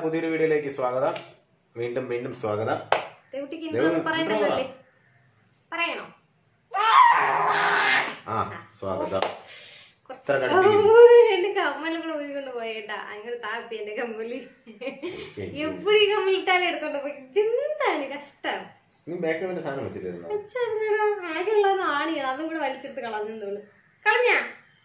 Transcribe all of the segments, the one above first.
പുതിയൊരു വീഡിയോയിലേക്ക് സ്വാഗതം വീണ്ടും വീണ്ടും സ്വാഗതം ദേവുട്ടിക്ക് ഇൻട്രോ ഒന്നും പറയണ്ടല്ലോ അല്ലേ പറയണോ ആ സ്വാഗതം കുറച്ച് ഇത്ര കടുപ്പിക്കുന്നു എന്റെ കമ്മലും കൂടെ ഊരിക്കൊണ്ട് പോയേട്ടാ അങ്ങോട്ട് താപ്പി എന്റെ കമ്മല് എപ്പോഴും ഈ കമ്മലിട്ടാലും എടുത്തോണ്ട് പോയി എന്താണ് കഷ്ടം നീ ബാക്കിൽ വല്ല സാധനം വെച്ചിട്ടിരുന്നോ വെച്ചായിരുന്നടാ ആകെയുള്ളത് ആണിയാണ് അതും കൂടെ വലിച്ചെടുത്ത് കളഞ്ഞെന്ന് തോന്നുന്നു കളഞ്ഞാ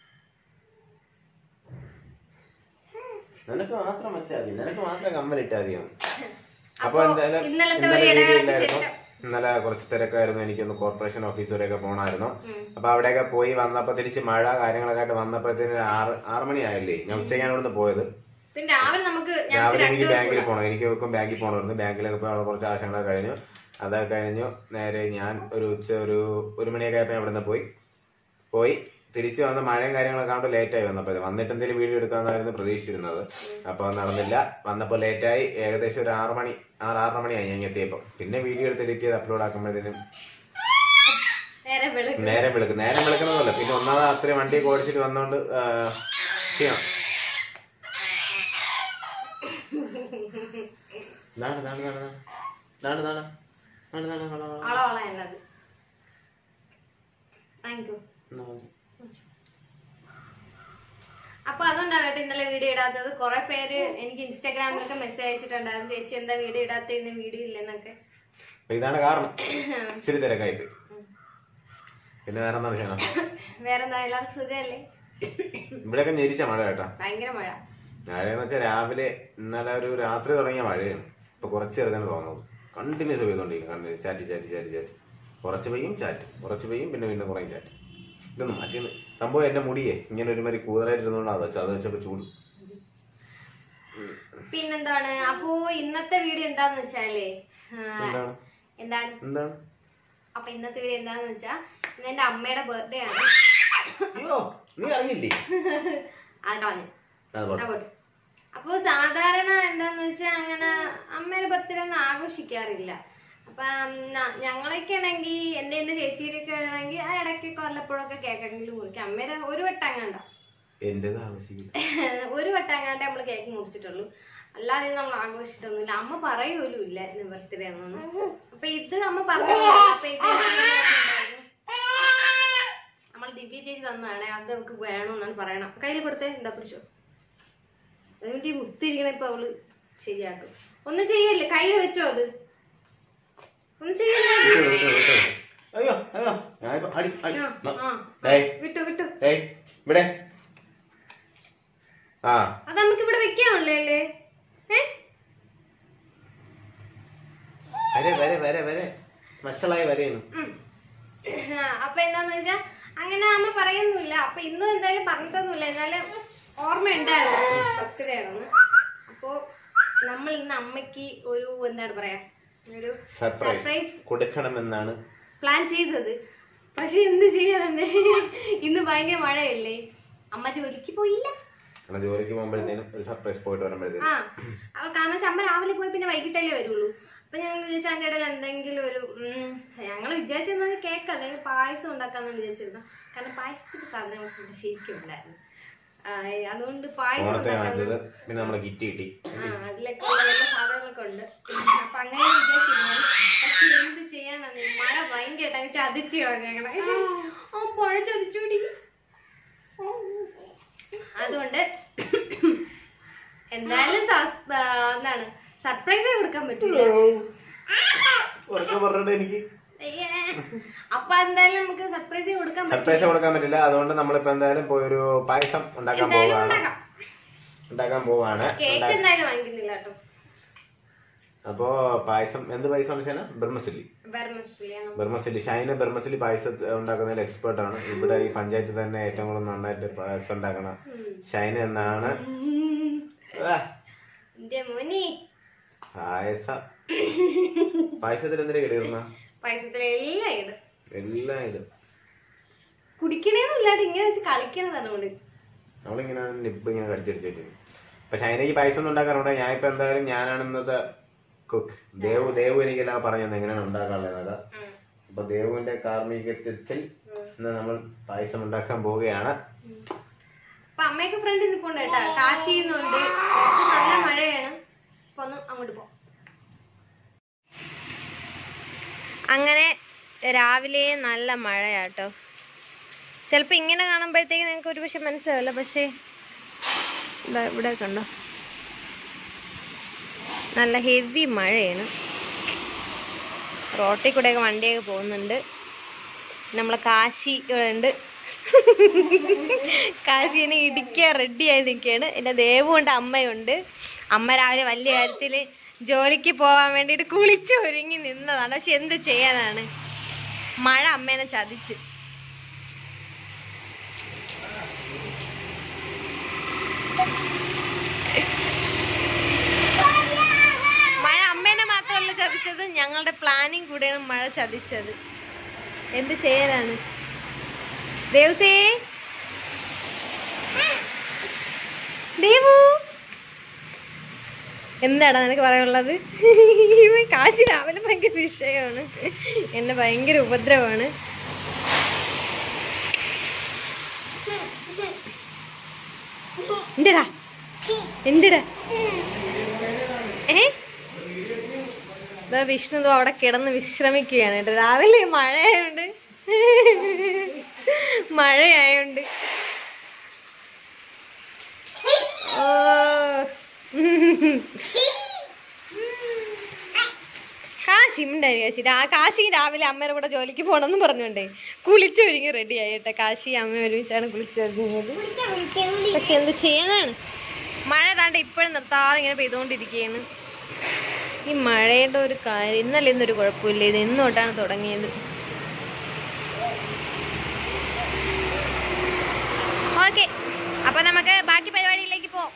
നിനക്ക് മാത്രം വെച്ചാൽ മതി നിനക്ക് മാത്രം കമ്മലിട്ടാ മതിയോ അപ്പൊ അപ്പൊ എന്തായാലും ഇന്നലത്തെ ഇന്നലെ ഒരു വീഡിയോ ഇടവേളയ്ക്ക് ഇല്ലായിരുന്നു ശേഷം ഇന്നലെ കുറച്ച് തിരക്കായിരുന്നു എനിക്കൊന്ന് കോർപ്പറേഷൻ ഓഫീസ് വരെയൊക്കെ പോണായിരുന്നു അപ്പൊ അവിടെയൊക്കെ പോയി വന്നപ്പോ തിരിച്ച് മഴ കാര്യങ്ങളൊക്കെ ആയിട്ട് വന്നപ്പോഴത്തേന് ആറ് ആറ് മണിയായില്ലേ ഞാൻ ഉച്ചയ്ക്കാണ് ഇവിടുന്ന് പോയത് പിന്നെ രാവിലെ നമുക്ക് ഞങ്ങൾക്ക് രാവിലെ എനിക്ക് രണ്ടുപേർക്കും ബാങ്കിൽ കൂടെ. പോകണം എനിക്ക് ഇപ്പം ബാങ്കിൽ പോകണമായിരുന്നു ബാങ്കിലൊക്കെ പോയി അവിടെ കുറച്ച് ആവശ്യങ്ങളൊക്കെ കഴിഞ്ഞു അതൊക്കെ കഴിഞ്ഞു നേരെ ഞാൻ ഒരു ഉച്ച ഒരു ഒരു മണിയൊക്കെ ആയപ്പോൾ അവിടെ നിന്ന് പോയി പോയി തിരിച്ചു വന്ന് മഴയും കാര്യങ്ങളൊക്കെ ആണ്ട് ലേറ്റ് ആയി വന്നപ്പോൾ വന്നിട്ട് എന്തെങ്കിലും വീഡിയോ എടുക്കാമെന്നായിരുന്നു പ്രതീക്ഷിച്ചിരുന്നത് അപ്പോൾ നടന്നില്ല വന്നപ്പോൾ ലേറ്റായി ഏകദേശം ഒരു ആറ് മണി ആറ് ആറര മണിയായി ഞാൻ എത്തിയപ്പോൾ പിന്നെ വീഡിയോ എടുത്ത് എഡിറ്റ് ചെയ്ത് അപ്ലോഡ് ആക്കുമ്പോഴത്തേനും നേരെ വെളുക്കും നേരം വിളിക്കും നേരം വിളിക്കണമെന്നല്ല പിന്നെ ഒന്നാമത് അത്രയും വണ്ടിയൊക്കെ ഓടിച്ചിട്ട് വന്നോണ്ട് ആ, ക്ഷീണം നാണ് നാണ് നാണ് നാണ് നാണ് നാണ് നാണ് നാണ് നാണ് നാണ് അളവള എന്നത് വാങ്ങിക്കോ നാണ് അപ്പൊ അതുകൊണ്ടാണ് കേട്ടോ ഇന്നലെ വീഡിയോ ഇടാത്തത് കുറെ പേര് എനിക്ക് ഇൻസ്റ്റാഗ്രാമിലൊക്കെ മെസ്സേജ് അയച്ചിട്ടുണ്ടായിരുന്നു ചേച്ചി എന്താ വീഡിയോ ഇടാത്ത ഇന്ന് വീഡിയോ ഇല്ലെന്നൊക്കെ അപ്പൊ ഇതാണ് കാരണം ഇച്ചിരി തിരക്കായി പോയി പിന്നെ വേറെ എന്താണ് ചെയ്യണം വേറെന്താ എല്ലാവർക്കും സുഖമല്ലേ ഇവിടെയൊക്കെ ഞെരിച്ച മഴ കേട്ടാ ഭയങ്കര മഴ മഴയെന്ന് വെച്ചാൽ രാവിലെ ഇന്നലെ ഒരു രാത്രി തുടങ്ങിയ മഴയാണ് ഇപ്പൊ കുറച്ച് ചെറുതാണ് തോന്നുന്നത് കണ്ടിന്യൂസ് പെയ്തോണ്ടിരിക്കും കണ്ടിന്യൂ ചാറ്റി ചാറ്റി ചാറ്റി ചാറ്റി കുറച്ച് പെയ്യും ചാറ്റ് കുറച്ച് പെയ്യും പിന്നെ പിന്നെ കുറേ ചാറ്റ് ഇതൊന്നും മാറ്റിയാണ് സംഭവം എന്റെ മുടിയെ ഇങ്ങനെ ഒരുമാതിരി കൂടുതലായിട്ടിരുന്നോണ്ട് അത് വെച്ചാൽ അത് വെച്ചപ്പോ ചൂട് പിന്നെന്താണ് അപ്പോ ഇന്നത്തെ വീഡിയോ എന്താന്ന് വെച്ചാലേ ആ, എന്താണ് എന്താണ് എന്താണ് അപ്പൊ ഇന്നത്തെ വീഡിയോ എന്താന്ന് വെച്ചാ ഇന്ന് എന്റെ അമ്മയുടെ ബർത്ത്ഡേ ആണ് അയ്യോ നീ അറിഞ്ഞില്ലേ അത് കളഞ്ഞു അത് പോട്ടെ. അങ്ങോട്ട് അപ്പൊ സാധാരണ എന്താന്ന് വെച്ചാൽ അങ്ങനെ അമ്മയുടെ ബർത്ത്ഡേ ഒന്നും ആഘോഷിക്കാറില്ല അപ്പൊ ഞങ്ങളൊക്കെ ആണെങ്കിൽ എന്റെ എന്റെ ചേച്ചിയിലൊക്കെ ആണെങ്കിൽ ആ ഇടയ്ക്ക് കൊല്ലപ്പോഴൊക്കെ കേക്കെങ്കിലും മുറിക്കും അമ്മേരെ ഒരു വട്ടങ്ങാണ്ട എന്റേത് ആവശ്യമില്ല ഒരു വട്ടങ്ങാണ്ടേ നമ്മള് കേക്ക് മുറിച്ചിട്ടുള്ളൂ അല്ലാതെ ഇത് നമ്മൾ ആഘോഷിച്ചിട്ടൊന്നുമില്ല അമ്മ പറയൂലും ഇല്ല ഇന്ന് ബർത്ത്ഡേ ആണെന്ന് അപ്പൊ ഇത് അമ്മ പറഞ്ഞു അപ്പൊ ഇത് നമ്മൾ ദിവ്യ ചേച്ചി തന്നതാണ് അത് നമുക്ക് വേണമെന്നാണ് പറയണം കയ്യിൽ കൊടുത്തേ എന്താ പിടിച്ചോ അതുകൊണ്ട് ഈ മുത്തിരിക്കണ ഇപ്പൊ അവള് ശരിയാക്കും ഒന്നും ചെയ്യല്ലേ കൈ വെച്ചോ അത് ഒന്നും ചെയ്യല്ലേ വിട്ടോ, വിട്ടോ, വിട്ടോ. അയ്യോ അയ്യോ ഞാനിപ്പോ അടി അടി ആ, ന- ആ. ഡേയ് വിട്ടു വിട്ടു ഏയ് ഇവിടെ ആ അത് നമുക്ക് ഇവിടെ വെക്കാണല്ലേ അല്ലേ ഏ വരെ വരെ വരെ വരെ വഷളായി വരെയാണ് ഉം. ആ, അപ്പൊ എന്താന്ന് വെച്ചാ അങ്ങനെ അമ്മ പറയുന്നില്ല അപ്പൊ ഇന്നും എന്തായാലും പറഞ്ഞിട്ടൊന്നുമില്ല എന്നാലും ഓർമ്മയുണ്ടായിരുന്നു ബർത്ത്ഡേ ആണെന്ന് അപ്പോ നമ്മൾ ഇന്ന് അമ്മയ്ക്ക് ഒരു എന്താണ് പറയാ ഒരു സർപ്രൈസ് സർപ്രൈസ് കൊടുക്കണമെന്നാണ് പ്ലാൻ ചെയ്തത് പക്ഷെ എന്ത് ചെയ്യാന്നെ ഇന്ന് ഭയങ്കര മഴയല്ലേ അമ്മ ജോലിക്ക് പോയില്ല കാരണം ജോലിക്ക് പോകുമ്പോഴത്തേനും ഒരു സർപ്രൈസ് പോയിട്ട് വരുമ്പോഴത്തേനും ആ അപ്പൊ കാരണം വെച്ചാ അമ്മ രാവിലെ പോയി പിന്നെ വൈകിട്ടല്ലേ വരുള്ളൂ അപ്പൊ ഞങ്ങൾ വിചാരിച്ച അതിന്റെ ഇടയിൽ എന്തെങ്കിലും ഒരു ഞങ്ങൾ വിചാരിച്ചിരുന്നത് കേക്ക് അല്ലെങ്കിൽ പായസം ഉണ്ടാക്കാന്ന് വിചാരിച്ചിരുന്നു കാരണം പായസത്തിന്റെ സാധനങ്ങളൊക്കെ ഇവിടെ ശരിക്കും ഉണ്ടായിരുന്നു ആ, അതുകൊണ്ട് പായസം ഓണത്തിന് ഉണ്ടാക്കാൻ കാണിച്ചത് പിന്നെ നമ്മളെ കിറ്റ് കിട്ടി ആ അതിലൊക്കെ ഉള്ള നല്ല സാധനങ്ങളൊക്കെ ഉണ്ട് അപ്പൊ അങ്ങനെ വിചാരിച്ചിരുന്നു പക്ഷെ എന്ത് ചെയ്യാനാണ് മഴ ഭയങ്കരമായിട്ട് അങ്ങ് ചതിച്ചു കളഞ്ഞേക്കണേ ആ പുഴ ചതിച്ചൂടി അതുകൊണ്ട് എന്തായാലും സസ്- ആ, എന്താണ് സർപ്രൈസ് കൊടുക്കാൻ പറ്റൂല ഉറക്കെ പറഞ്ഞിട്ട് എനിക്ക് അയ്യേ. അപ്പൊ എന്തായാലും നമുക്ക് സർപ്രൈസ് കൊടുക്കാൻ പറ്റും സർപ്രൈസ് കൊടുക്കാൻ പറ്റില്ല അതുകൊണ്ട് നമ്മളിപ്പോ എന്തായാലും പോയി ഒരു പായസം ഉണ്ടാക്കാൻ എന്തായാലും പോവാണ് ഉണ്ടാക്കാം ഉണ്ടാക്കാൻ പോവാണ് കേക്ക് എന്തായാലും വാങ്ങിക്കുന്നില്ല കേട്ടോ അപ്പോ പായസം എന്ത് പായസം ശന ബ്രഹ്മസില്ലി ബർമസിലാണ് ബർമസില്ലി ഷൈന ബർമസില്ലി പായസം ഉണ്ടാക്കുന്നതിൽ എക്സ്പേർട്ട് ആണ് ഇവിടെ ഈ പഞ്ചായത്തിൽ തന്നെ ഏറ്റവും കൂടുതൽ നന്നായിട്ട് പായസം ഉണ്ടാക്കണ ഷൈന എന്നാണ് ആ, എന്റെ മോനി പായസം പായസത്തിൽ എന്തിനാ കിടക്കുന്ന പായസത്തിലെല്ലാം ഇടും എല്ലാം ഇടും കുടിക്കണേന്നും ഇല്ലാണ്ട് ഇങ്ങനെ വെച്ച് കളിക്കണതാണ് നമ്മള് നമ്മളിങ്ങനെ നിപ്പ് ഇങ്ങനെ കടിച്ചടിച്ചിട്ട് അപ്പൊ ഷൈനയ്ക്ക് പായസം ഒന്നും ഉണ്ടാക്കാറുണ്ട് ഞാൻ ഇപ്പൊ എന്തായാലും ഞാനാണ് ഇന്നത്തെ കുക്ക് ദേവു ദേവു എനിക്കെല്ലാം പറഞ്ഞു തന്നെ എങ്ങനെയാണ് ഉണ്ടാക്കാനുള്ളത് അപ്പൊ ദേവുവിന്റെ കാർമ്മികത്വത്തിൽ ഇന്ന് നമ്മൾ പായസം ഉണ്ടാക്കാൻ പോവുകയാണ് അപ്പൊ അമ്മയൊക്കെ ഫ്രണ്ട് നിൽപ്പുണ്ട് കേട്ടാ കാശിന്നുണ്ട് നല്ല മഴയാണ് അപ്പൊ ഒന്ന് അങ്ങോട്ട് പോവാം അങ്ങനെ രാവിലെ നല്ല മഴയാട്ടോ ചിലപ്പോൾ ഇങ്ങനെ കാണുമ്പോഴത്തേക്ക് നിങ്ങൾക്ക് ഒരു പക്ഷെ മനസ്സിലാവില്ല പക്ഷേ ഇതാ ഇവിടെ കണ്ടോ നല്ല ഹെവി മഴയാണ് റോട്ടിൽ കൂടെയൊക്കെ വണ്ടിയൊക്കെ പോകുന്നുണ്ട് നമ്മളെ കാശി ഇവിടെ ഉണ്ട് കാശിനെ ഇടിക്കാൻ റെഡിയായി നിൽക്കുകയാണ് എൻ്റെ ദേവുണ്ട് അമ്മയുണ്ട് അമ്മ രാവിലെ വലിയ കാര്യത്തിൽ ജോലിക്ക് പോകാൻ വേണ്ടിയിട്ട് കുളിച്ച് ഒരുങ്ങി നിന്നതാണ് പക്ഷെ എന്ത് ചെയ്യാനാണ് മഴ അമ്മേനെ ചതിച്ച് മഴ അമ്മേനെ മാത്രമല്ല ചതിച്ചത് ഞങ്ങളുടെ പ്ലാനിങ് കൂടെയാണ് മഴ ചതിച്ചത് എന്ത് ചെയ്യാനാണ് ദേവസേ ദേവു എന്താടാ നിനക്ക് പറയാനുള്ളത് ഇവൻ കാശി രാവിലെ ഭയങ്കര വിഷയമാണ് എന്നെ ഭയങ്കര ഉപദ്രവമാണ് എന്തിടാ എന്തിടാ ഏ ഇതാ വിഷ്ണു ദോ അവിടെ കിടന്ന് വിശ്രമിക്കുകയാണ് കേട്ടോ രാവിലെ മഴയായോണ്ട് മഴയായോണ്ട് ഓ കാശി ഉണ്ടായി കാശി രാ- കാശി രാവിലെ അമ്മയുടെ കൂടെ ജോലിക്ക് പോണെന്ന് പറഞ്ഞോണ്ടേ കുളിച്ചു ഒരുങ്ങി റെഡി ആയി കേട്ടോ കാശി അമ്മ ഒരുമിച്ചാണ് കുളിച്ചു ഒരുങ്ങിയത് പക്ഷെ എന്ത് ചെയ്യാനാണ് മഴ താണ്ട് ഇപ്പോഴും നിർത്താതെ ഇങ്ങനെ പെയ്തുകൊണ്ടിരിക്കുകയാണ് ഈ മഴയുടെ ഒരു കാര്യം ഇന്നലെ ഇന്നൊരു കുഴപ്പമില്ല ഇത് ഇന്ന് തൊട്ടാണ് തുടങ്ങിയത് ഓക്കെ അപ്പൊ നമുക്ക് ബാക്കി പരിപാടിയിലേക്ക് പോവാം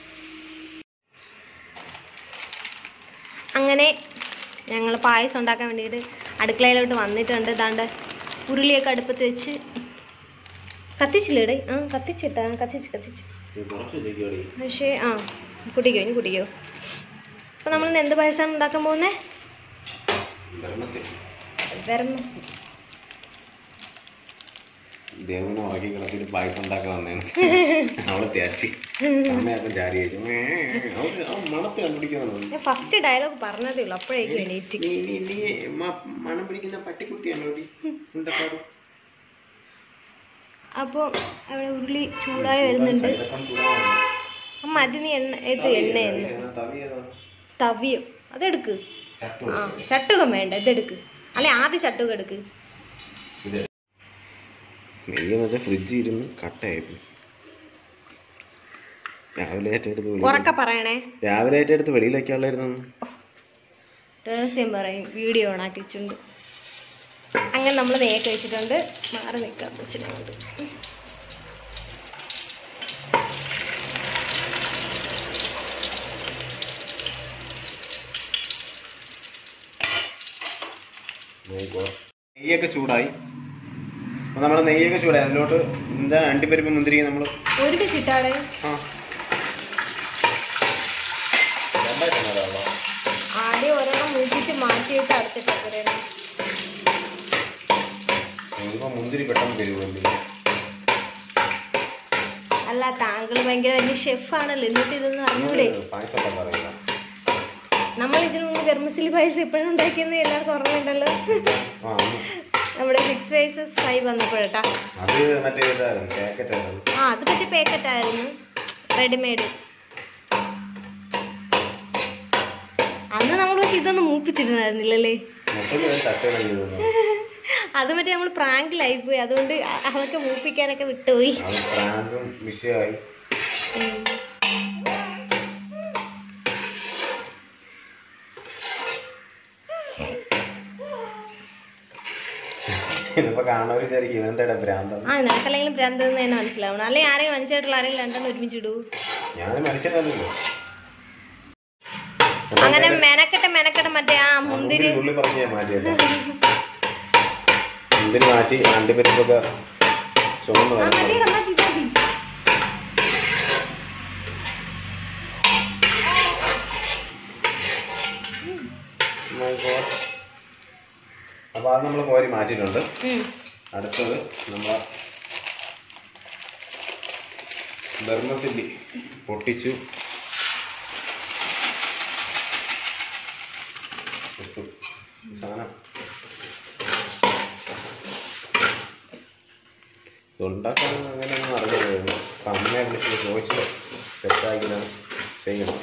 അങ്ങനെ ഞങ്ങൾ പായസം ഉണ്ടാക്കാൻ വേണ്ടിയിട്ട് അടുക്കളയിലോട്ട് വന്നിട്ടുണ്ട് ദാണ്ട് ഉരുളിയൊക്കെ അടുപ്പത്ത് വെച്ച് കത്തിച്ചില്ലേടേ ആ കത്തിച്ചിട്ടാ കത്തിച്ച് കത്തിച്ച് കുറച്ച് ശരിയോടി പക്ഷേ ആ കുടിക്കോ ഇനി കുടിക്കോ അപ്പോൾ നമ്മൾ എന്ത് പായസമാണ് ഉണ്ടാക്കാൻ പോകുന്നത് വെർമസി ദേവനെ ഉറക്കി കിടത്തിട്ട് പായസം ഉണ്ടാക്കാൻ വന്നേണ് അവള് തേച്ചി അമ്മയൊക്കെ ചാരി കഴിച്ചു അവള് അവൻ മണത്ത് കണ്ടുപിടിക്കുന്നു ഞാൻ ഫസ്റ്റ് ഡയലോഗ് പറഞ്ഞതേ ഉള്ളൂ അപ്പോഴേക്കും എണീറ്റ് നീ നീ നീ മ- മണം പിടിക്കുന്ന പട്ടിക്കുട്ടിയാണോ ഡി ഉണ്ടപ്പാട് അപ്പോൾ അവിടെ ഉരുളി ചൂടായി വരുന്നുണ്ട് അമ്മ അത് നീ എണ്ണ ഏത് എണ്ണ എണ്ണ തവിയോ അതെടുക്ക് ആ ചട്ടുകം വേണ്ട ഇതെടുക്ക് അല്ലെ ആദ്യം ചട്ടുകം എടുക്ക് നെയ്യെന്ന് വെച്ചാൽ ഫ്രിഡ്ജിൽ ഇരുന്ന് കട്ടായിരുന്നു രാവിലെ ഏറ്റെടുത്ത് വെളിയിൽ ഉറക്ക പറയണേ രാവിലെ ഏറ്റെടുത്ത് വെളിയിൽ വെക്കാനുള്ളായിരുന്നു രഹസ്യം പറയും വീഡിയോ ഓണാക്കി വെച്ചിട്ടുണ്ട് അങ്ങനെ നമ്മൾ നെയ്യൊക്കെ വെച്ചിട്ടുണ്ട് മാറി നിൽക്കാൻ വെച്ചിട്ടുണ്ട് നെയ്യൊക്കെ ചൂടായി അപ്പൊ നമ്മള് നെയ്യൊക്കെ ചൂടായി അതിലോട്ട് എന്താ അണ്ടിപ്പരിപ്പ് മുന്തിരി നമ്മൾ ഒരുമിച്ചിട്ടാടെ ആ ആദ്യം ഒരെണ്ണം മൂപ്പിച്ച് മാറ്റിയിട്ട് അടുത്തിട്ട് പറയണം ഇതിപ്പോ മുന്തിരി പെട്ടെന്ന് തരുമല്ലേ അല്ല താങ്കൾ ഭയങ്കര വലിയ ഷെഫാണല്ലോ എന്നിട്ട് ഇതൊന്നും അറിഞ്ഞൂടെ പായസം പറയില്ല നമ്മൾ ഇതിനു മുമ്പ് ഗർമസിലി പായസം എപ്പോഴും ഉണ്ടാക്കിയെന്ന് എല്ലാവർക്കും ഓർമ്മയുണ്ടല്ലോ ആ ഒന്ന്. നമ്മുടെ സിക്സ് വൈസസ് ഫൈവ് വന്നപ്പോഴേട്ടാ അത് മറ്റേ ഇതായിരുന്നു പാക്കറ്റ് ആയിരുന്നു ആ അത് പറ്റി പാക്കറ്റ് ആയിരുന്നു റെഡിമെയ്ഡ് അന്ന് നമ്മൾ പക്ഷെ ഇതൊന്നും മൂപ്പിച്ചിട്ടുണ്ടായിരുന്നില്ലല്ലേ മൊത്തത്തിൽ തട്ടുകൾ ചെയ്തു അത് മറ്റേ നമ്മൾ പ്രാങ്കിലായി പോയി അതുകൊണ്ട് അ- അതൊക്കെ മൂപ്പിക്കാനൊക്കെ വിട്ടുപോയി അത് പ്രാങ്കും വിഷയമായി ഉം. ഇതിപ്പോ കാണാൻ വിചാരിക്കും ഇവന്താ ഭ്രാന്തം ആ നിനക്കല്ലെങ്കിലും ഭ്രാന്ത് എന്ന് തന്നെ മനസ്സിലാവണം അല്ലെങ്കിൽ ആരെയും മനുഷ്യരായിട്ടുള്ള ആരെങ്കിലും രണ്ടെണ്ണം ഒരുമിച്ചിടൂ ഞാൻ മനുഷ്യനല്ലല്ലോ അങ്ങനെ മെനക്കെട്ട് മെനക്കെട്ട് മറ്റേ ആ മുന്തിരി ഉള്ളി പറഞ്ഞ് ഞാൻ മാറ്റിയല്ലോ മുന്തിരി മാറ്റി അണ്ടിപ്പരിപ്പൊക്കെ ചുമന്ന് ആ വരണം മതിയെടാ, മതി, മതി. My God. അപ്പൊ അത് നമ്മൾ കോരി മാറ്റിയിട്ടുണ്ട് ഉം. അടുത്തത് നമ്മളെ ബർമസില്ലി പൊട്ടിച്ചു ഇട്ടു. ഈ സാധനം ഇതുണ്ടാക്കാൻ അങ്ങനെയൊന്നും അറിയില്ലായിരുന്നു അപ്പം അമ്മയെ വിളിച്ച് ചോദിച്ചു സെറ്റാക്കിയാണ് ചെയ്യണം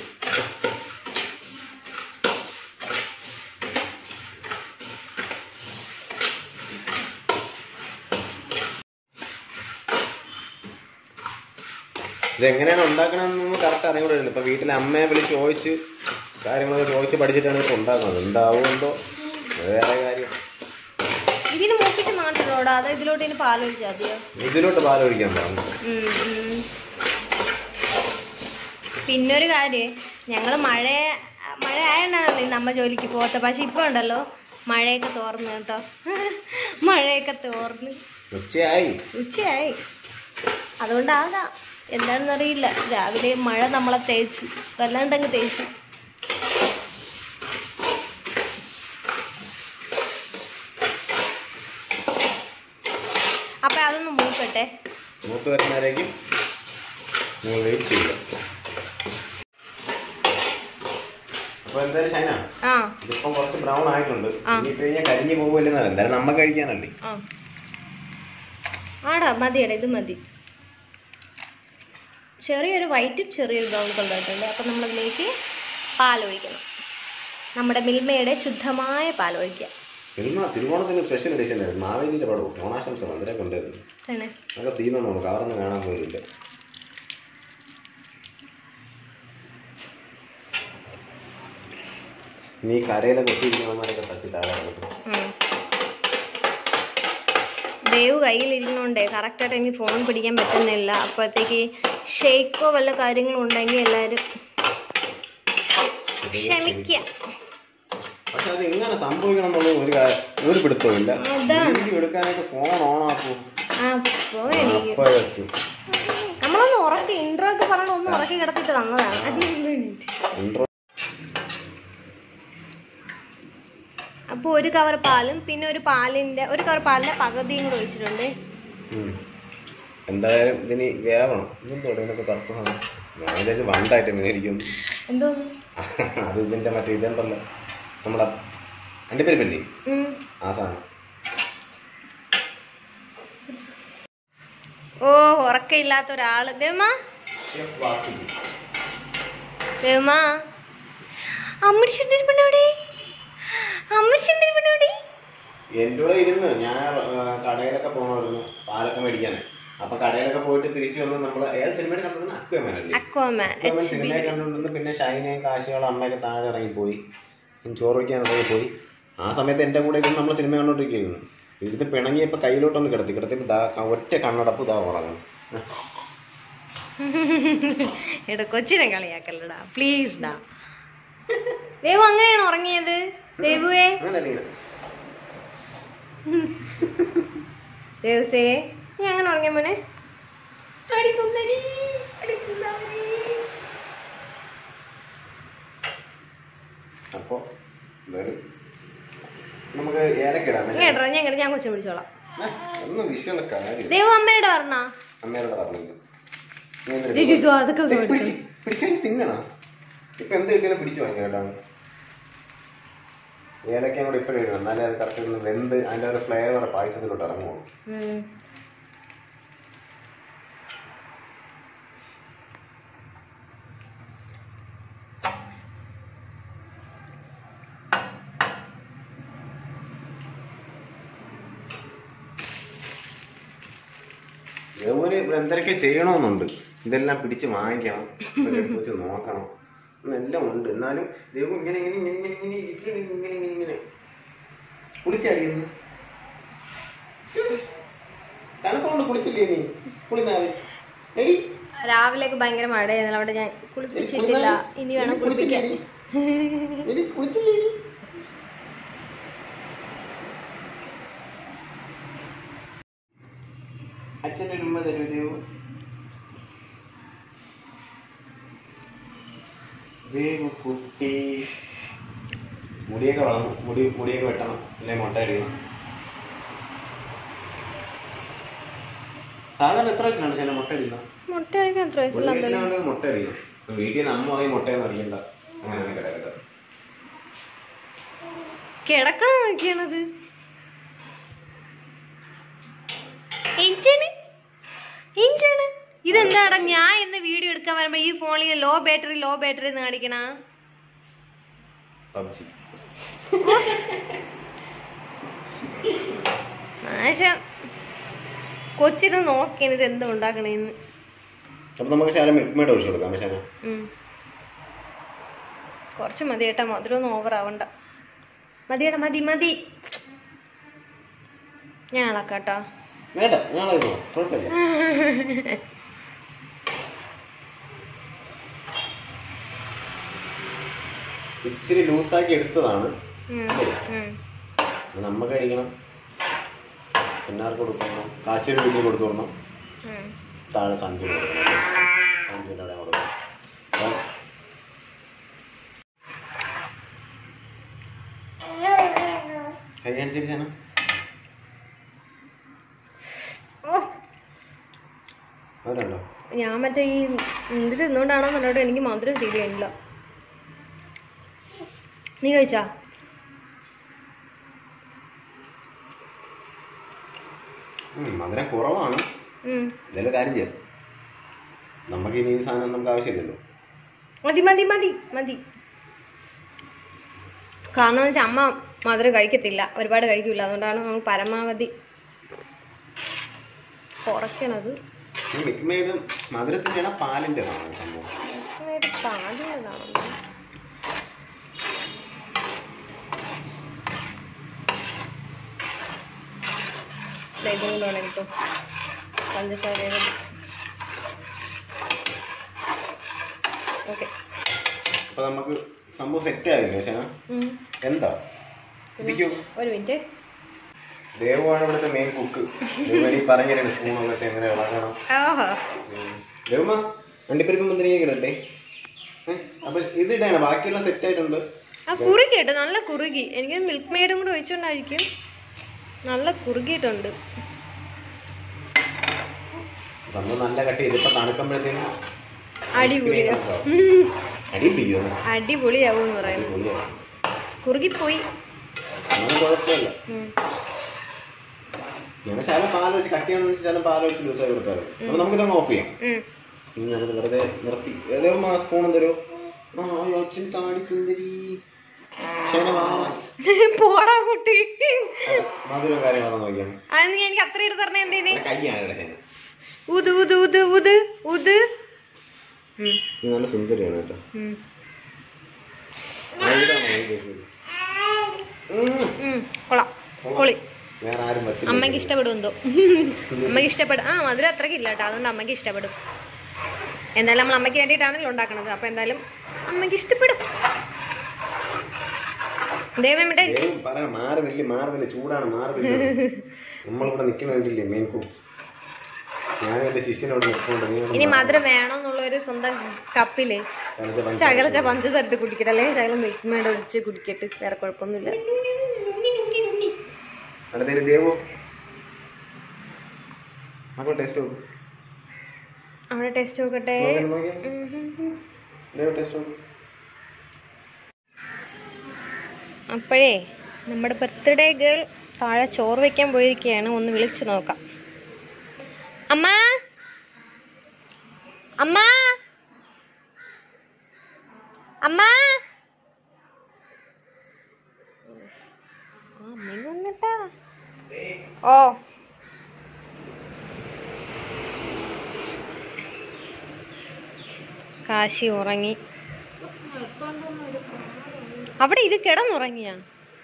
ഇതെങ്ങനെയാണ് ഉണ്ടാക്കണമെന്ന് കറക്റ്റ് അറിയുന്നില്ല ഇപ്പം വീട്ടിലെ അമ്മയെ വിളിച്ച് ചോദിച്ച് കാര്യങ്ങളൊക്കെ ചോദിച്ച് പഠിച്ചിട്ടാണ് ഇപ്പം ഉണ്ടാക്കുന്നത് ഉണ്ടാവുമെന്തോ അത് വേറെ കാര്യം ഇതിന് മൂപ്പിച്ച് മാത്രമോടാ അതോ ഇതിലോട്ട് ഇനി പാൽ ഒഴിച്ചാൽ മതിയോ ഇതിലോട്ട് പാലൊഴിക്കാൻ പറഞ്ഞു ഉം, ഉം. പിന്നെ ഒരു കാര്യം ഞങ്ങൾ മഴ മഴ ആയതുകൊണ്ടാണല്ലോ ഇന്ന് അമ്മ ജോലിക്ക് പോകാത്ത പക്ഷെ ഇപ്പൊ ഉണ്ടല്ലോ മഴയൊക്കെ തോർന്ന് കേട്ടോ മഴയൊക്കെ തോർന്ന് ഉച്ചയായി ഉച്ചയായി അതുകൊണ്ടാകാം എന്താണെന്നറിയില്ല രാവിലെ മഴ നമ്മളെ തേച്ച് വല്ലാണ്ടങ്ങ് തേച്ചു അപ്പൊ അതൊന്ന് മൂക്കട്ടെ മൂത്ത് വരുന്നവരേക്കും നിങ്ങൾ വെയിറ്റ് ചെയ്യുക അപ്പോൾ എന്തായാലും ഷൈന ആ ഇതിപ്പം കുറച്ച് ബ്രൗൺ ആയിട്ടുണ്ട് ആ. ഇനി കഴിഞ്ഞാൽ കരിഞ്ഞു പോകുമല്ലെന്നാണ് എന്തായാലും നമുക്ക് കഴിക്കാനല്ലേ ആ ആടാ മതിയടാ ഇത് മതി ചെറിയൊരു വൈറ്റും ചെറിയൊരു ബ്രൗൺ കളർ ആയിട്ടുണ്ട് അപ്പം നമ്മളതിലേക്ക് പാലൊഴിക്കണം നമ്മുടെ മിൽമയുടെ ശുദ്ധമായ പാലൊഴിക്കുക സിനിമ തിരുവോണത്തിന് സ്പെഷ്യൽ എഡിഷൻ ആയിരുന്നു മാവേലിയുടെ പടവും ഓണാശംസ അതിലൊക്കെ ഉണ്ടായിരുന്നു തന്നെ അതൊക്കെ തീർന്നു നമുക്ക് അതൊന്നും കാണാൻ പോലില്ല നീ കരയിലെ കൊത്തിയിരിക്കുന്നവന്മാരൊക്കെ തട്ടി താഴെ കിടക്കും ഉം. ദേവ് കയ്യിലിരിക്കണോണ്ടേ കറക്റ്റായിട്ട് എനിക്ക് ഫോൺ പിടിക്കാൻ പറ്റുന്നില്ല അപ്പോഴത്തേക്ക് ഷെയ്ക്കോ വല്ല കാര്യങ്ങളും ഉണ്ടെങ്കിൽ എല്ലാവരും ക്ഷമിക്കുക പക്ഷെ അത് എങ്ങനെ സംഭവിക്കണം എന്നുള്ളത് ഒരു കാ- ഒരു പിടുത്തവും ഇല്ല അതാണ്. വീഡിയോ എടുക്കാനായിട്ട് ഫോൺ ഓൺ ആക്കും ആ പോ എനിക്ക് അപ്പോഴെത്തും നമ്മളൊന്ന് ഉറക്കി ഇൻട്രോ ഒക്കെ പറഞ്ഞ ഒന്ന് ഉറക്കി കിടത്തിട്ട് തന്നതാണ് ഇൻട്രോ അപ്പോൾ ഒരു കവർ പാലും പിന്നെ ഒരു പാലിന്റെ ഒരു കവർ പാലിന്റെ പകുതിയും കൂടെ ഒഴിച്ചിട്ടുണ്ട് ഉം. എന്തായാലും ഇതിന് വേവണം ഇതെന്തോ ഇതിനൊക്കെ കറുത്ത സാധനം ഞാൻ വിചാരിച്ച് വണ്ടായിട്ട് മേടിക്കുന്നു എന്തോന്നു അത് ഇതിന്റെ മറ്റേ ഇതുണ്ടല്ലോ നമ്മളെ എൻ്റെ പേര് പല്ലേ ഉം. ആ സാധനം ഓ ഉറക്കമില്ലാത്ത ഒരാള് ദേവമാ ദേവമാ അമ്മടിച്ചുണ്ട് പെണ്ണോടെ അമ്മടിച്ചുണ്ട് പെണ്ണോടെ എൻ്റെ കൂടെ ഇരുന്ന് ഞാൻ ആ, കടയിലൊക്കെ പോകണമായിരുന്നു പാലൊക്കെ മേടിക്കാനേ അപ്പൊ കടയിലൊക്കെ പോയിട്ട് തിരിച്ചു വന്ന് നമ്മൾ ഏത് സിനിമയിൽ കണ്ടിരുന്ന അക്വമനല്ലേ അക്വാമാൻ അക്വമൻ സിനിമയെ കണ്ടുകൊണ്ടിരുന്ന് പിന്നെ ഷൈനയും കാശികളും അമ്മയൊക്കെ താഴെ ഇറങ്ങിപ്പോയി ഞാൻ ചോറ് വയ്ക്കാൻ ഇറങ്ങിപ്പോയി ആ സമയത്ത് എൻ്റെ കൂടെ ഇരുന്ന് നമ്മൾ സിനിമ കണ്ടോണ്ടിരിക്കുന്നു ഇരുന്ന് പിണങ്ങിയപ്പോൾ കയ്യിലോട്ടൊന്ന് കിടത്തി കിടത്തിയപ്പോൾ ദാ ക- ഒറ്റ കണ്ണടപ്പ് ദാ ഉറങ്ങണം എടാ കൊച്ചിനെ കളിയാക്കല്ലടാ പ്ലീസ് ഡാ ദേവു അങ്ങനെയാണ് ഉറങ്ങിയത് ദേവുവേ അങ്ങനല്ലേ ദേവസേ നീ അങ്ങനെ ഉറങ്ങിയ മോനെ അടി തുന്നരി, അടി തുന്നരി. അപ്പോൾ നമുക്ക് ഏലക്കിടാം ഇങ്ങ് കേട്ടോ ഞാൻ ഇങ്ങട് ഞാൻ കൊച്ചിനെ പിടിച്ചോളാം ഒന്നും വിഷയമുള്ള കാര്യം ദേവു അമ്മയുടെ പറഞ്ഞ അമ്മയോട് പറഞ്ഞു നീ എന്തിനാ അതൊക്കെ ഒന്ന് കൊടുക്ക്. പിടിക്ക്. പിടിക്കാൻ തിന്നണ ഇപ്പൊ എന്ത് കിട്ടിയാലും പിടിച്ചു വാങ്ങി കേട്ടോ ഏലക്കയും കൂടെ ഇപ്പോഴും ഇടണം എന്നാലേ അത് കറക്റ്റ് ഒന്ന് വെന്ത് അതിന്റെ ഒരു ഫ്ലേവർ പായസത്തിലോട്ട് ഇറങ്ങുള്ളൂ ഉം. യമുന് എന്തൊക്കെ ചെയ്യണമെന്നുണ്ട് ഇതെല്ലാം പിടിച്ച് വാങ്ങിക്കണം ഇതൊക്കെ എടുത്ത് വെച്ച് നോക്കണം എല്ലാം ഉണ്ട് എന്നാലും ദേവു ഇങ്ങനെ ഇങ്ങനെ ഇങ്ങനെ ഇങ്ങനെ ഇങ്ങനെ ഇരിക്കണ്, ഇങ്ങനെ ഇങ്ങനെ ഇങ്ങനെ കുളിച്ചടിയുന്നു തണുപ്പുകൊണ്ട് കുളിച്ചില്ലേ നീ കുളിന്നാല് എടി രാവിലെയൊക്കെ ഭയങ്കര മഴയായിരുന്നു അവിടെ ഞാൻ കുളിപ്പിച്ചിട്ടില്ല ഇനി വേണം കുളിപ്പിക്കാൻ എടി കുളിച്ചില്ലേ നീ? അച്ഛൻ്റെ ഒരു ഉമ്മ തരൂ ദേവു ദേവു കുട്ടി മുടിയൊക്കെ വളർന്നു മുടി മുടിയൊക്കെ വെട്ടണം അല്ലെ മുട്ട അടിക്കണം സാധാരണ എത്ര വയസ്സിലാണ് ചില മുട്ട അടിക്കണം മുട്ട കഴിക്കാൻ എത്ര വയസ്സുള്ള വയസ്സിലാണെങ്കിൽ മുട്ട അടിക്കണം വീട്ടിൽ നിന്ന് അമ്മ പറയും മുട്ടയൊന്നും അടിക്കണ്ട അങ്ങനെ കിടക്കട്ടെ കിടക്കണം നോക്കിയാണത് എന്താണ് എന്താണ് ഇതെന്താടാ ഞാൻ എന്ന വീഡിയോ എടുക്കാൻ വരുമ്പോ ഈ ഫോണിൽ ലോ ബാറ്ററി ലോ ബാറ്ററി എന്ന് കാണിക്കണ പബ്ജി നാശം കൊച്ചിരുന്ന് നോക്കിയാണ് ഇത് എന്താ ഉണ്ടാക്കണേന്ന് അപ്പൊ നമുക്ക് ശാല മിൽക്ക് മേഡ് ഒഴിച്ചു കൊടുക്കാം ശാല ഉം. കുറച്ച് മതി ഏട്ടാ മധുരമൊന്നും ഓവർ ആവണ്ട മതിയേട്ടാ മതി മതി ഞാൻ ഇളക്കാട്ടോ വേണ്ട നാളെ കുഴപ്പമില്ല ഇച്ചിരി ലൂസാക്കി എടുത്തതാണ് ഉം, ഉം. അത് നമ്മ കഴിക്കണം പിന്നാർക്ക് കൊടുക്കണം കാശിന് വീട്ടിൽ കൊടുത്തു വിടണം ഉം. താഴെ സഞ്ജുവിന് കൊടുക്കണം സഞ്ജുവിൻ്റെ അവിടെ കൊടുക്കണം അപ്പം കഴിയനുസരിച്ചാണ് ഓ അവരുണ്ടോ ഞാൻ മറ്റേ ഈ ഇത് തിന്നുകൊണ്ടാണോ എന്നോട് എനിക്ക് മധുരം തിരിയണില്ല നീ കഴിച്ചാ ഉം, മധുരം കുറവാണ് ഉം. എന്തായാലും കാര്യം ചെയ്യാം നമുക്ക് ഇനി ഈ സാധനം നമുക്ക് ആവശ്യമില്ലല്ലോ മതി മതി മതി മതി കാരണം വെച്ചാൽ അമ്മ മധുരം കഴിക്കത്തില്ല ഒരുപാട് കഴിക്കില്ല അതുകൊണ്ടാണ് നമ്മൾ പരമാവധി കുറയ്ക്കണത് ഈ മിൽക്ക് മെയ്ഡ് മധുരത്തിൻ്റെയാണ് പാലിൻ്റെതാണ് സംഭവം പാടുന്നതാണല്ലോ ഇതും കൂടെ വേണം കിട്ടും പഞ്ചസാര ഓക്കെ അപ്പൊ നമുക്ക് സംഭവം സെറ്റ് ആയില്ലേ ശന എന്താ ഇരിക്കൂ ഒരു മിനിറ്റ് ദേവുവാണ് ഇവിടുത്തെ മെയിൻ കുക്ക് ദേവനി പറഞ്ഞിട്ടുണ്ട് സ്പൂണൊക്കെ വെച്ച് എങ്ങനെ ഇളകണം ആഹാ ഉം. ദേവുമ്മ വണ്ടിപ്പരിപ്പ് മുന്തിരിങ്ങ ഇടട്ടെ ഏ? അപ്പൊ ഇത് ഇടണം ബാക്കിയെല്ലാം സെറ്റ് ആയിട്ടുണ്ട് ആ കുറുകിയിട്ട് നല്ല കുറുകി എനിക്ക് മിൽക്ക് മെയ്ഡും കൂടെ ഒഴിച്ചുകൊണ്ടായിരിക്കും നല്ല കുറുകിയിട്ടുണ്ട് സംഭവം നല്ല കട്ടി ഇതിപ്പോ തണുക്കുമ്പോഴത്തേനും അടിപൊളിയാ അടി പിടിക്കുന്നു അടിപൊളിയാവും എന്ന് പറയുന്നത് അടിപൊളിയാണ് കുറുകിപ്പോയി അങ്ങനെ കുഴപ്പമില്ല ഉം. ഞങ്ങൾ ശാലം പാൽ വെച്ച് കട്ടിയാണെന്ന് വെച്ചാൽ ശാലം പാൽ വെച്ച് ലൂസായി കൊടുത്താൽ മതി അപ്പൊ നമുക്ക് ഇതൊന്ന് ഓഫ് ചെയ്യാം ഉം. ഇനി ഞാനത് വെറുതെ നിർത്തി ഏതെങ്കിലും ആ സ്പൂൺ തരുമോ ആ അച്ഛൻ താടി തിന്തിരി ശേന വാ പോടാ കുട്ടി മധുരം കാര്യങ്ങളൊക്കെ നോക്കിയാണ് അത് നീ എനിക്ക് അത്ര ഇട്ട് തരണേ എന്തേന് എന്റെ കൈയാണ് ഇവിടെ ശേന ഉത് ഉത് ഉത് ഉത് ഉത് ഉം. ഇത് നല്ല സുന്ദരിയാണ് കേട്ടോ ഉം. ആ, ഇതാണ് ഈ കേസ്. ഉം. ഉം. കൊള്ളാം പൊളി വേറെ ആരും വച്ചില്ല അമ്മയ്ക്ക് ഇഷ്ടപ്പെടും എന്തോ അമ്മയ്ക്ക് ഇഷ്ടപ്പെടും ആ മധുരം അത്രയ്ക്ക് ഇല്ല കേട്ടോ അതുകൊണ്ട് അമ്മയ്ക്ക് ഇഷ്ടപ്പെടും എന്തായാലും നമ്മൾ അമ്മയ്ക്ക് വേണ്ടിയിട്ടാണല്ലോ ഉണ്ടാക്കണത് അപ്പൊ എന്തായാലും അമ്മയ്ക്ക് ഇഷ്ടപ്പെടും ദൈവം ഇവിടെ ദൈവം പറയണ മാറുന്നില്ല മാറുന്നില്ല ചൂടാണ് മാറുന്നില്ല നമ്മളിവിടെ നിൽക്കണ വേണ്ടിയില്ലേ മെയിൻ കുക്സ് ഞാനും എന്റെ ശിഷ്യനോട് നിൽക്കുന്നുണ്ട് നീ ഒന്ന് ഇനി മധുരം വേണോന്നുള്ള ഒരു സ്വന്തം കപ്പില് ചലച്ച പഞ്ച- ശകലച്ച പഞ്ചസാര കുടിക്കട്ടെ അല്ലെങ്കിൽ ശകലം മിൽക്ക് മേഡ് ഒഴിച്ച് കുടിക്കട്ട് വേറെ കുഴപ്പമൊന്നുമില്ല അടുത്തേക്ക് ദേവു മക്കൾ ടേസ്റ്റ് നോക്കും അവിടെ ടേസ്റ്റ് നോക്കട്ടെ ദേവു ടേസ്റ്റ് നോക്കും അപ്പോഴേ നമ്മുടെ ബർത്ത്ഡേ ഗേൾ താഴെ ചോറ് വെക്കാൻ പോയിരിക്കുകയാണ് ഒന്ന് വിളിച്ചു നോക്കാം അമ്മ അമ്മ അമ്മ ആ, അമ്മയും വന്നിട്ടാ ഓ കാശി ഉറങ്ങി അവിടെ ഇത് കിടന്നുറങ്ങിയാ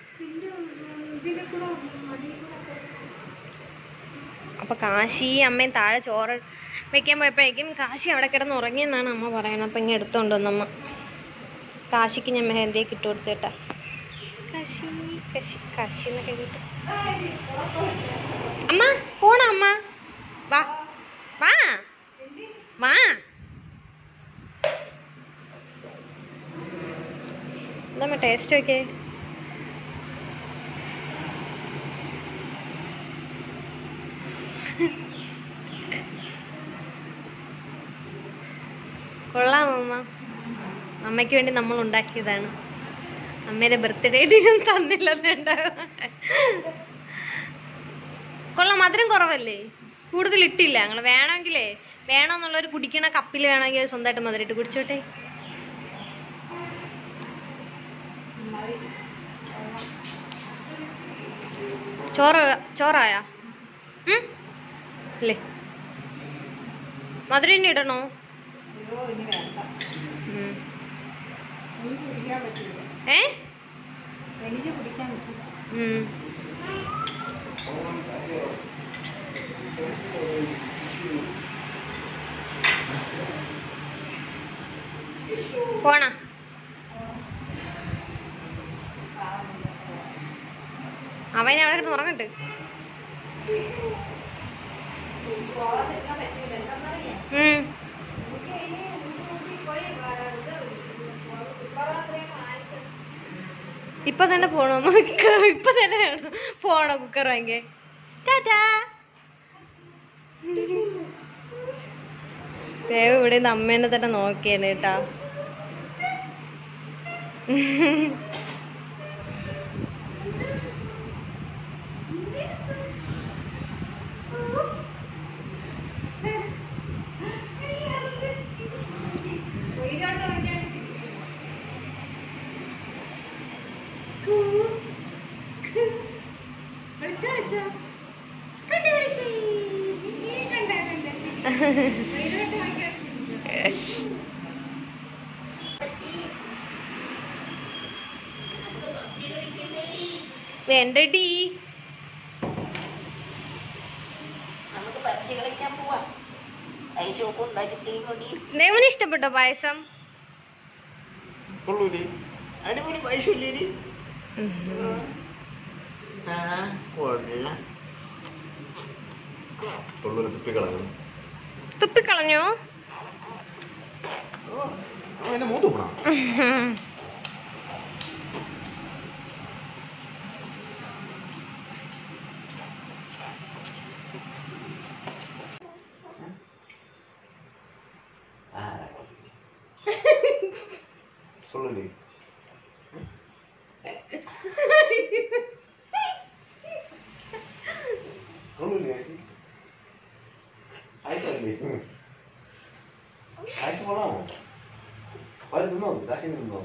അപ്പൊ കാശി അമ്മയും താഴെ ചോറ് വെക്കാൻ പോയപ്പോഴേക്കും കാശി അവിടെ കിടന്ന് ഉറങ്ങിയെന്നാണ് അമ്മ പറയുന്നത് അപ്പൊ ഇങ്ങനെ എടുത്തോണ്ട് വന്നു അമ്മ കാശിക്ക് ഞാൻ മെഹന്തിയൊക്കെ ഇട്ട് കൊടുത്തേട്ടാ കാശി കാശി കാശി എന്നൊക്കെ എഴുതിയിട്ട് അമ്മ പോണ അമ്മ വാ വാ വാ എന്താ ടേസ്റ്റ് നോക്കിയേ കൊള്ളാം അമ്മ അമ്മയ്ക്ക് വേണ്ടി നമ്മൾ ഉണ്ടാക്കിയതാണ് അമ്മയുടെ ബർത്ത്ഡേ ഇതിനും തന്നില്ല കൊള്ളാം മധുരം കുറവല്ലേ കൂടുതൽ ഇട്ടില്ല ഞങ്ങൾ വേണമെങ്കിലേ വേണമെന്നുള്ളൊരു കുടിക്കണ കപ്പിൽ വേണമെങ്കിൽ അത് സ്വന്തമായിട്ട് മധുരം ഇട്ട് കുടിച്ചോട്ടെ ചോറ് ചോറായ അല്ലേ മധുരം ഇനി ഇടണോ ഉം. ഏ ഉം. പോണ അവൻ അവിടെ കിടന്ന് ഉറങ്ങട്ട് ഉം ഇപ്പൊ തന്നെ പോണോ കുക്കർ ഇപ്പൊ തന്നെ വേണം പോണോ കുക്കർ വാങ്ങിക്കേ ടാറ്റാ ദേവ് ഇവിടെ നിന്ന് അമ്മേനെ തന്നെ നോക്കിയാണ് കേട്ടാ വേണ്ടടി നമുക്ക് പറിച്ച് കളിക്കാൻ പോവാം ഐശോപ്പ് ഉണ്ടാക്കി തീകൊണ്ടി ദേവന് ഇഷ്ടപ്പെട്ടോ പായസം കൊള്ളൂലേ അടിപൊളി പൈസയില്ലേ ആ കൊള്ളാം കൊള്ളൂര് തുപ്പിക്കളഞ്ഞു തുപ്പിക്കളഞ്ഞോ അവനെ മൂത്ത് പോണം ആരാ കൊള്ളൂലേ കൊള്ളൂലേ ആയിട്ടല്ലേ ആയിട്ട് കൊള്ളാമോ അവര് തിന്നോ കാശി തിന്നോ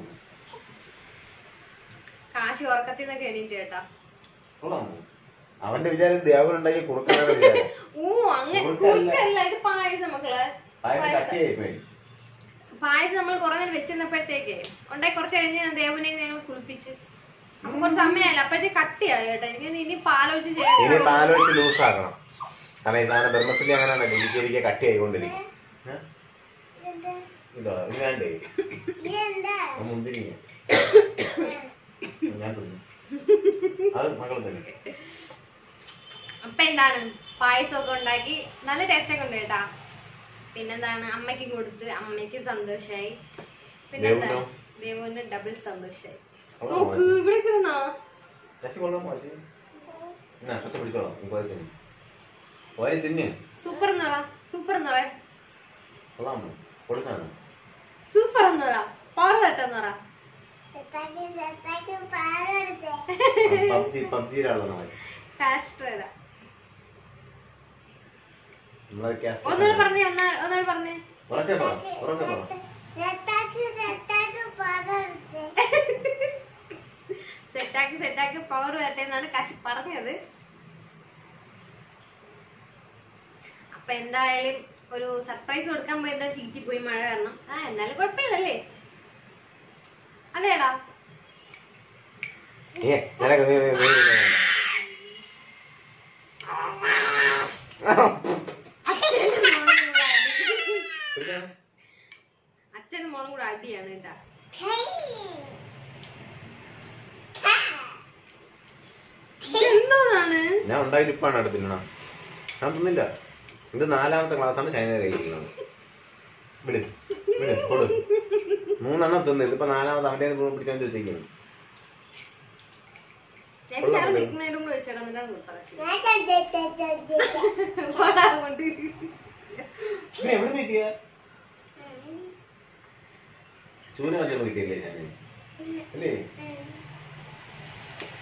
കാശി ഉറക്കത്തിൽ നിന്നൊക്കെ എണീറ്റ് കേട്ടാ കൊള്ളാമോ അവന്റെ വിചാരം ദേവനുണ്ടാക്കി കൊടുക്കാനാണ് വിചാരം ഓ അങ്ങനെ കുറുക്കല്ല. കുറുക്കല്ല ഇത് പായസം മക്കളെ പായസം കട്ടിയായി പോയി പായസം നമ്മൾ കുറെ നേരം വെച്ചിരുന്നപ്പോഴത്തേക്ക് ഉണ്ടായി കുറച്ച് കഴിഞ്ഞ് ഞാൻ ദേവനെ ഞങ്ങൾ കുളിപ്പിച്ച് അപ്പൊ കുറച്ച് സമയമായില്ല അപ്പോഴത്തേക്ക് കട്ടിയായി കേട്ടോ എനിക്ക് ഇനി പാലൊഴിച്ച് ഇനി ചെയ്യാൻ പാലൊഴിച്ച് ലൂസ് ആക്കണം കാരണം ഈ സാധനം ബ്രഹ്മത്തിൽ അങ്ങനെയാണല്ലോ ഇരിക്കെ ഇരിക്കെ കട്ടി ആയിക്കൊണ്ടിരിക്കും ഏ? ഇതോ ഇത് വേണ്ടേ ആ മുന്തിരി ഞാൻ തിന്നു അത് മകൾ തന്നെ അപ്പൊ എന്താണ് പായസമൊക്കെ ഉണ്ടാക്കി നല്ല ടേസ്റ്റ് ഒക്കെ ഉണ്ട് കേട്ടാ പിന്നെന്താണ് അമ്മയ്ക്ക് കൊടുത്ത് അമ്മയ്ക്ക് സന്തോഷായി പിന്നെന്താ ദേവുനോ? ദേവുവിന് ഡബിൾ സന്തോഷായി കൊള്ളാമോ നോക്ക് ഇവിടെ കിടന്നോ ചച്ചി കൊള്ളാമോ ചച്ചി എന്നാ പച്ച പിടിച്ചോളാം നീ പോയി തിന്നു പോയി തിന്നു സൂപ്പർ എന്ന് പറ സൂപ്പർ എന്ന് പറ കൊള്ളാമോ കൊടുക്കാനോ സൂപ്പർ എന്ന് പറ പവർ തട്ടെന്ന് പറ പബ്ജി പബ്ജിയിലാണല്ലോ നമ്മൾ ഫാസ്റ്റർ ഏതാ നമ്മളെ ക്യാസ്റ്റ് ഒന്നുകൂടെ പറഞ്ഞേ ഒന്നാ ഒന്നുകൂടെ പറഞ്ഞേ ഉറക്കെ പറ ഉറക്കെ പറ സെറ്റാക്കി സെറ്റാക്കി പവർ വരട്ടെ എന്നാണ് കശി പറഞ്ഞത് അപ്പൊ എന്തായാലും ഒരു സർപ്രൈസ് കൊടുക്കാൻ പോയി എന്താ ചീറ്റി പോയി മഴ കാരണം ആ എന്നാലും കുഴപ്പമില്ലല്ലേ അതേടാ ഏ നിനക്ക് നീ- നീ- നീ- നീ- നീ- പിടിച്ചോ. അച്ഛനും മോളും കൂടെ അടിയാണ് കേട്ടാ എന്തോന്നാണ് ഞാൻ ഉണ്ടായിട്ട് ഇപ്പാണ് എടുത്തില്ലണ ഞാൻ തിന്നില്ല ഇത് നാലാമത്തെ ക്ലാസ്സാണ് ചൈന കഴിക്കുന്നത് വിളി വിളി കൊടു മൂന്നെണ്ണം തിന്ന് ഇതിപ്പോ നാലാമത് അവന്റെ പിടിച്ചോണ്ട് വെച്ചിരിക്കുന്നു ഞാൻ ശരം വെക്കുന്നതിന് മുമ്പ് വെച്ചേടാ എന്നിട്ടാണ് കൊടുത്തത് പോടാ കൊണ്ട് നീ എവിടെ കിട്ടിയ ചൂന വെച്ചൊന്നും കിട്ടിയില്ലേ ഞാൻ അല്ലേ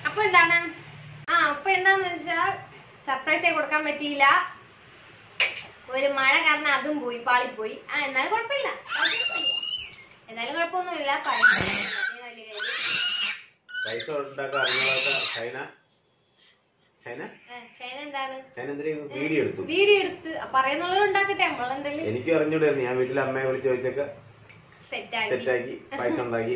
അപ്പൊ എന്താണ് ആ അപ്പൊ എന്താന്ന് വെച്ചാൽ സർപ്രൈസ് കൊടുക്കാൻ പറ്റിയില്ല ഒരു മഴ കാരണം അതും പോയി പാളിപ്പോയി ആ എന്നാലും കുഴപ്പമില്ല എന്നാലും കുഴപ്പമൊന്നുമില്ല പൈസ അതിന് വലിയ കാര്യം. പൈസ ഉണ്ടാക്കാൻ അറിഞ്ഞതൊക്കെ ചൈന ചൈന ഏ, ഷൈന എന്താണ് ചൈന എന്തിനു വീഡിയോ എടുത്തു വീഡിയോ എടുത്ത് പറയുന്നുള്ളത് ഉണ്ടാക്കട്ടെ നമ്മളെന്തെങ്കിലും എനിക്കും അറിഞ്ഞൂടായിരുന്നു ഞാൻ വീട്ടിൽ അമ്മയെ വിളിച്ച് ചോദിച്ചൊക്കെ സെറ്റ് ആക്കി സെറ്റാക്കി പൈസ ഉണ്ടാക്കി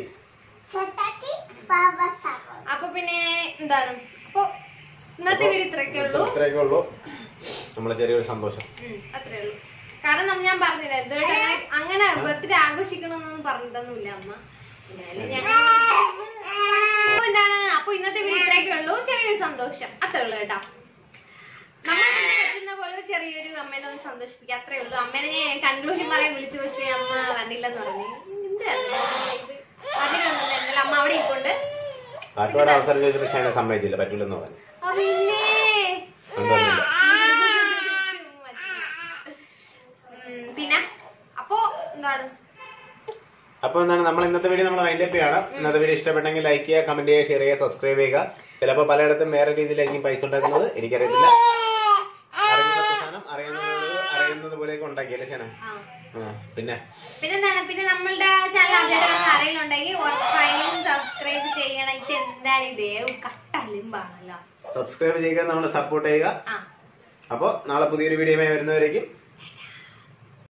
അപ്പൊ പിന്നെ എന്താണ് അപ്പൊ ഇന്നത്തെ വീഡിയോ ഇത്രയൊക്കെ ഉള്ളൂ ഇത്രയൊക്കെ ഉള്ളൂ നമ്മളെ ചെറിയൊരു സന്തോഷം ഉം, അത്രേ ഉള്ളൂ കാരണം നമ്മ ഞാൻ പറഞ്ഞില്ല എന്തുകൊണ്ട് അങ്ങനെ അങ്ങനെ ബർത്ത്ഡേ ആഘോഷിക്കണമെന്നൊന്നും പറഞ്ഞിട്ടൊന്നുമില്ല അമ്മ എന്തായാലും ഞങ്ങൾ അപ്പൊ എന്താണ് അപ്പൊ ഇന്നത്തെ വീഡിയോ ഇത്രയൊക്കെ ഉള്ളൂ ചെറിയൊരു സന്തോഷം അത്രേ ഉള്ളൂ കേട്ടോ നമ്മൾ പറ്റുന്ന പോലെ ചെറിയൊരു അമ്മേനെ ഒന്ന് സന്തോഷിപ്പിക്കുക അത്രേ ഉള്ളൂ അമ്മേനെ ഞാൻ കൺക്ലൂഷൻ പറയാൻ വിളിച്ചു പക്ഷേ അമ്മ വന്നില്ലെന്ന് പറഞ്ഞു എന്താ ഇത്? അതിനൊന്നും എന്നാൽ അമ്മ അവിടെ ഇരിപ്പുണ്ട് പാട്ടുപാട് അവസരം ചോദിച്ചിട്ട് ചൈന സമ്മതിച്ചില്ല പറ്റൂലെന്ന് പറഞ്ഞു ആ, പിന്നെ എന്തൊന്നുമില്ല ഉം, പിന്നെ അപ്പോ എന്താണ് അപ്പൊ എന്താണ് നമ്മൾ ഇന്നത്തെ വീഡിയോ നമ്മൾ വൈൻഡ് അപ്പ് ചെയ്യണം ഇന്നത്തെ വീഡിയോ ഇഷ്ടപ്പെട്ടെങ്കിൽ ലൈക്ക് ചെയ്യുക കമന്റ് ചെയ്യുക ഷെയർ ചെയ്യുക സബ്സ്ക്രൈബ് ചെയ്യുക ചിലപ്പോൾ പലയിടത്തും വേറെ രീതിയിലായിരിക്കും പൈസ ഉണ്ടാക്കുന്നത് എനിക്കറിയത്തില്ല അറിയുന്ന സാധനം അറിയുന്നത് അറിയുന്നത് പോലെയൊക്കെ ഉണ്ടാക്കിയല്ലേ ശന ആ പിന്നെ പിന്നെന്താണ് പിന്നെ നമ്മളുടെ ചാനൽ ആദ്യമായിട്ട് അറിയുന്നുണ്ടെങ്കിൽ ഉറപ്പായും സബ്സ്ക്രൈബ് ചെയ്യണം ഇത് എന്താണ് ഇത് കട്ടലിമ്പാണല്ലോ സബ്സ്ക്രൈബ് ചെയ്യുക നമ്മളെ സപ്പോർട്ട് ചെയ്യുക ആ അപ്പോൾ നാളെ പുതിയൊരു വീഡിയോ വരുന്നവരേക്കും